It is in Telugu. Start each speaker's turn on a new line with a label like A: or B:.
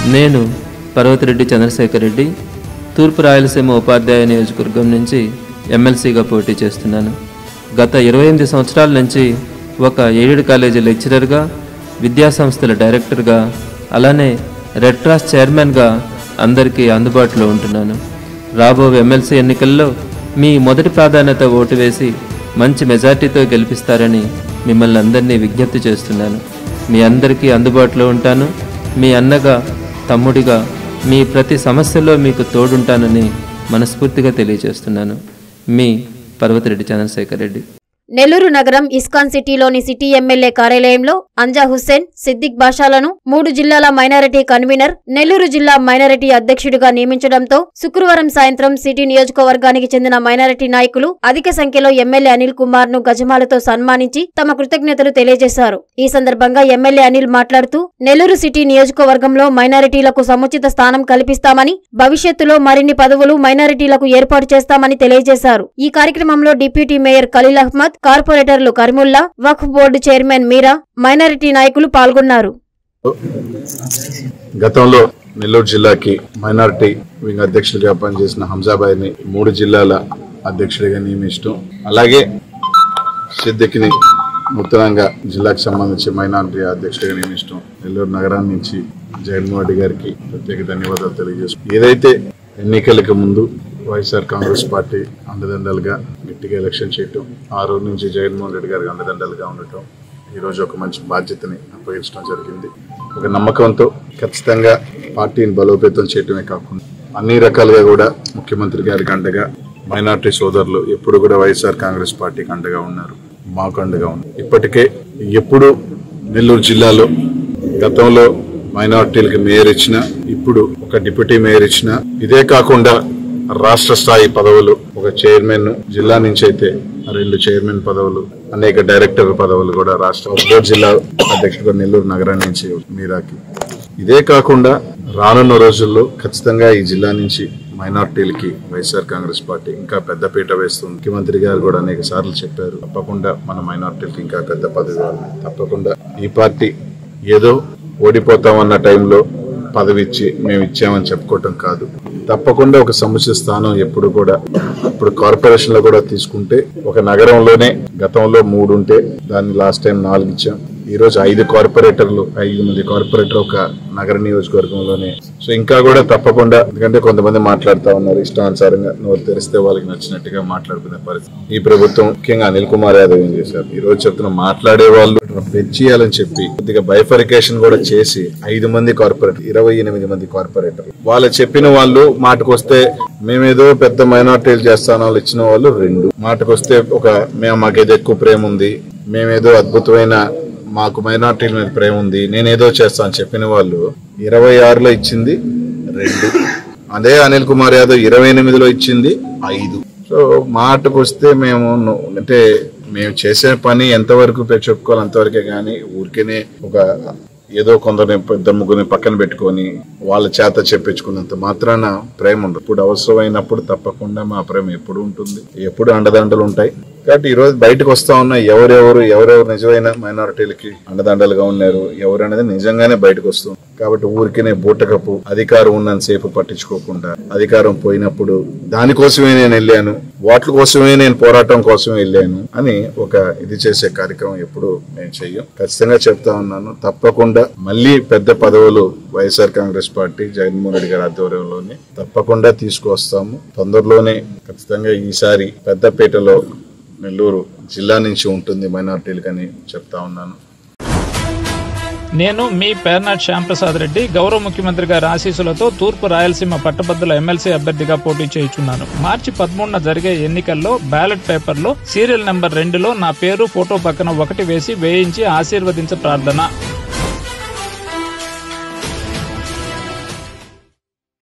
A: నేను పర్వతిరెడ్డి చంద్రశేఖర్ రెడ్డి తూర్పు రాయలసీమ ఉపాధ్యాయ నియోజకవర్గం నుంచి ఎమ్మెల్సీగా పోటీ చేస్తున్నాను గత ఇరవై ఎనిమిది సంవత్సరాల నుంచి ఒక ఎయిడెడ్ కాలేజీ లెక్చరర్గా విద్యాసంస్థల డైరెక్టర్గా అలానే రెడ్ క్రాస్ చైర్మన్గా అందరికీ అందుబాటులో ఉంటున్నాను రాబో ఎమ్మెల్సీ ఎన్నికల్లో మీ మొదటి ప్రాధాన్యత ఓటు వేసి మంచి మెజార్టీతో గెలిపిస్తారని మిమ్మల్ని అందరినీ విజ్ఞప్తి చేస్తున్నాను మీ అందరికీ అందుబాటులో ఉంటాను మీ అన్నగా తమ్ముడిగా మీ ప్రతి సమస్యలో మీకు తోడుంటానని మనస్ఫూర్తిగా తెలియజేస్తున్నాను మీ పర్వతిరెడ్డి చంద్రశేఖర్ రెడ్డి
B: నెల్లూరు నగరం ఇస్కాన్ సిటీలోని సిటీ ఎమ్మెల్యే కార్యాలయంలో అంజా హుస్సేన్ సిద్దిక్ బాషాలను మూడు జిల్లాల మైనారిటీ కన్వీనర్ నెల్లూరు జిల్లా మైనారిటీ అధ్యక్షుడిగా నియమించడంతో శుక్రవారం సాయంత్రం సిటీ నియోజకవర్గానికి చెందిన మైనారిటీ నాయకులు అధిక సంఖ్యలో ఎమ్మెల్యే అనిల్ కుమార్ ను గజమాలతో సన్మానించి తమ కృతజ్ఞతలు తెలియజేశారు ఈ సందర్భంగా ఎమ్మెల్యే అనిల్ మాట్లాడుతూ నెల్లూరు సిటీ నియోజకవర్గంలో మైనారిటీలకు సముచిత స్థానం కల్పిస్తామని భవిష్యత్తులో మరిన్ని పదవులు మైనారిటీలకు ఏర్పాటు చేస్తామని తెలియజేశారు ఈ కార్యక్రమంలో డిప్యూటీ మేయర్ ఖలీల్ అహ్మద్ కార్పొరేటర్లు Karimulla Waqf board chairman Meera minority నాయకులు పాల్గొన్నారు
C: గతంలో నెల్లూరు జిల్లాకి మైనారిటీ వింగ్ అధ్యక్షుడిగా పనిచేసిన హంజాబాయిని మూడు జిల్లాల అధ్యక్షుడిగా నియమించడం అలాగే సిద్దిక్ని నూతనంగా జిల్లాకు సంబంధించి మైనారిటీ అధ్యక్షుడిగా నియమించడం నెల్లూరు నగరాన్ని నుంచి జగన్మోహన్ రెడ్డి గారికి ప్రత్యేక ధన్యవాదాలు తెలియజేస్తున్నాం ఏదైతే ఎన్నికలకు ముందు వైఎస్ఆర్ కాంగ్రెస్ పార్టీ అండదండలుగా గట్టిగా ఎలక్షన్ చేయటం ఆ రోజు నుంచి జగన్మోహన్ రెడ్డి గారికి అండదండలుగా ఉండటం ఈ రోజు ఒక మంచి బాధ్యతని అప్పగించడం జరిగింది ఒక నమ్మకంతో ఖచ్చితంగా పార్టీని బలోపేతం చేయటమే కాకుండా అన్ని రకాలుగా కూడా ముఖ్యమంత్రి గారికి అండగా మైనార్టీ సోదరులు ఎప్పుడు కూడా వైఎస్ఆర్ కాంగ్రెస్ పార్టీకి అండగా ఉన్నారు మాకు అండగా ఉన్నారు ఇప్పటికే ఎప్పుడు నెల్లూరు జిల్లాలో గతంలో మైనార్టీలకు మేయర్ ఇచ్చిన ఇప్పుడు ఒక డిప్యూటీ మేయర్ ఇచ్చిన ఇదే కాకుండా రాష్ట్ర స్థాయి పదవులు ఒక చైర్మన్ జిల్లా నుంచి అయితే రెండు చైర్మన్ పదవులు అనేక డైరెక్టర్ పదవులు కూడా రాష్ట్ర బోర్డు జిల్లా అధ్యక్షుడు నెల్లూరు నగరం నుంచి మీరాకి ఇదే కాకుండా రానున్న రోజుల్లో ఖచ్చితంగా ఈ జిల్లా నుంచి మైనార్టీలకి వైఎస్ఆర్ కాంగ్రెస్ పార్టీ ఇంకా పెద్ద పీట వేస్తుంది ముఖ్యమంత్రి గారు కూడా అనేక సార్లు చెప్పారు తప్పకుండా మన మైనార్టీలకి ఇంకా పెద్ద పదవి ఇవ్వాలి తప్పకుండా ఈ పార్టీ ఏదో ఓడిపోతామన్న టైంలో పదవి ఇచ్చి మేము ఇచ్చామని చెప్పుకోవటం కాదు తప్పకుండా ఒక సముచిత స్థానం ఎప్పుడు కూడా ఇప్పుడు కార్పొరేషన్ లో కూడా తీసుకుంటే ఒక నగరంలోనే గతంలో మూడు ఉంటే దాన్ని లాస్ట్ టైం నాలుగు ఇచ్చాం ఈ రోజు ఐదు కార్పొరేటర్లు ఐదు మంది కార్పొరేటర్ ఒక నగర నియోజకవర్గంలోనే సో ఇంకా కూడా తప్పకుండా ఎందుకంటే కొంతమంది మాట్లాడుతా ఉన్నారు ఇష్టానుసారంగా నోరు తెరిస్తే వాళ్ళకి నచ్చినట్టుగా మాట్లాడుకునే పరిస్థితి ఈ ప్రభుత్వం ముఖ్యంగా అనిల్ కుమార్ యాదవ్ ఏం చేశారు ఈ రోజు చెప్తున్న మాట్లాడే వాళ్ళు పెంచేయాలని చెప్పి కొద్దిగా బైఫరికేషన్ కూడా చేసి ఐదు మంది కార్పొరేటర్ ఇరవై ఎనిమిది మంది కార్పొరేటర్ వాళ్ళు చెప్పిన వాళ్ళు మాటకొస్తే మేమేదో పెద్ద మైనార్టీలు చేస్తాను వాళ్ళు ఇచ్చిన వాళ్ళు రెండు మాటకొస్తే ఒక మేము మాకేదో ఎక్కువ ప్రేమ ఉంది మేమేదో అద్భుతమైన మాకు మైనార్టీల మీద ప్రేమ ఉంది నేనేదో చేస్తాను చెప్పిన వాళ్ళు ఇరవై ఆరులో ఇచ్చింది రెండు అదే అనిల్ కుమార్ యాదవ్ ఇరవై ఎనిమిదిలో ఇచ్చింది ఐదు సో మాటకు వస్తే మేము ను- అంటే మేము చేసే పని ఎంతవరకు పె- చెప్పుకోవాలి అంతవరకే కానీ ఊరికేనే ఒక ఏదో కొందరిని ఇద్దరు ముగ్గురిని పక్కన పెట్టుకొని వాళ్ళ చేత చెప్పించుకున్నంత మాత్రాన ప్రేమ ఉండదు ఇప్పుడు అవసరమైనప్పుడు తప్పకుండా మా ప్రేమ ఎప్పుడు ఉంటుంది ఎప్పుడు అండదండలు ఉంటాయి కాబట్టి ఈ రోజు బయటకు వస్తా ఉన్న ఎవరెవరు ఎవరెవరు నిజమైన మైనారిటీలకి అండదండలుగా ఉన్నారు ఎవరు అనేది నిజంగానే బయటకు వస్తుంది కాబట్టి ఊరికినే బూటకపు అధికారం ఉన్నంతసేపు పట్టించుకోకుండా అధికారం పోయినప్పుడు దానికోసమే నేను వెళ్ళాను వాటి కోసమే నేను పోరాటం కోసమే వెళ్ళాను అని ఒక ఇది చేసే కార్యక్రమం ఎప్పుడు నేను చెయ్యం ఖచ్చితంగా చెప్తా ఉన్నాను తప్పకుండా మళ్ళీ పెద్ద పదవులు వైఎస్ఆర్ కాంగ్రెస్ పార్టీ జగన్మోహన్ రెడ్డి గారి ఆధ్వర్యంలోనే తప్పకుండా తీసుకువస్తాము తొందరలోనే ఖచ్చితంగా ఈసారి పెద్దపేటలో నెల్లూరు జిల్లా నుంచి ఉంటుంది మైనార్టీలకని చెప్తా ఉన్నాను
D: నేను మీ పేర్నాట్ శ్యాంప్రసాద్ రెడ్డి గౌరవ ముఖ్యమంత్రి గారి ఆశీస్సులతో తూర్పు రాయలసీమ పట్టభద్రుల ఎమ్మెల్సీ అభ్యర్థిగా పోటీ చేయుచున్నాను మార్చి పదమూడున జరిగే ఎన్నికల్లో బ్యాలెట్ పేపర్లో సీరియల్ నెంబర్ రెండులో నా పేరు ఫోటో పక్కన ఒకటి వేసి వేయించి ఆశీర్వదించ ప్రార్థన